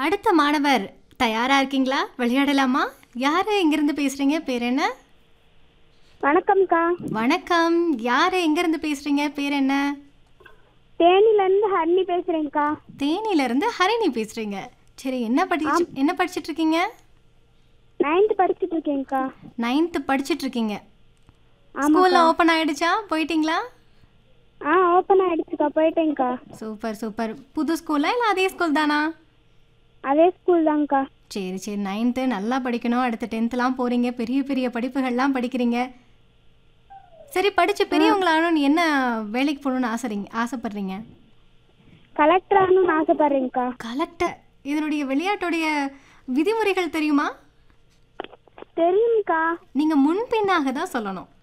அடுத்த மாணவர் தயாரா இருக்கீங்களா விளையாடலாமா யாரு எங்கிருந்து பேசுறீங்க பேர் என்ன வணக்கம்க்கா வணக்கம் யாரு எங்கிருந்து பேசுறீங்க பேர் என்ன தேனிலேருந்து ஹர்னி பேசுகிறேங்க்கா தேனில இருந்து ஹரிணி பேசுறீங்க சரி என்ன படிச்சு என்ன படிச்சிட்டு இருக்கீங்க நைன்த்து படிச்சுட்டு இருக்கேங்க்கா நைன்த்து படிச்சிட்டு இருக்கீங்க ஸ்கூல்ல ஓப்பன் ஆயிடுச்சா போயிட்டீங்களா ஆ ஓப்பன் ஆகிடுச்சுக்கா போயிட்டேங்க்கா சூப்பர் சூப்பர் புது ஸ்கூலா இல்லை அதே ஸ்கூல் தானா அதே ஸ்கூல் தாங்க்கா சரி சரி நைன்த்து நல்லா படிக்கணும் அடுத்து டென்த்லாம் போகிறீங்க பெரிய பெரிய படிப்புகள்லாம் படிக்கிறீங்க சரி படித்து பெரியவங்களானும் என்ன வேலைக்கு போகணுன்னு ஆசைறீங்க ஆசைப்படுறீங்க கலெக்டர் ஆகணும்னு ஆசைப்பட்றேங்க்கா கலெக்டர் இதனுடைய விளையாட்டுடைய விதிமுறைகள் தெரியுமா தெரியும்க்கா நீங்கள் முன்பின்னாக தான் சொல்லணும்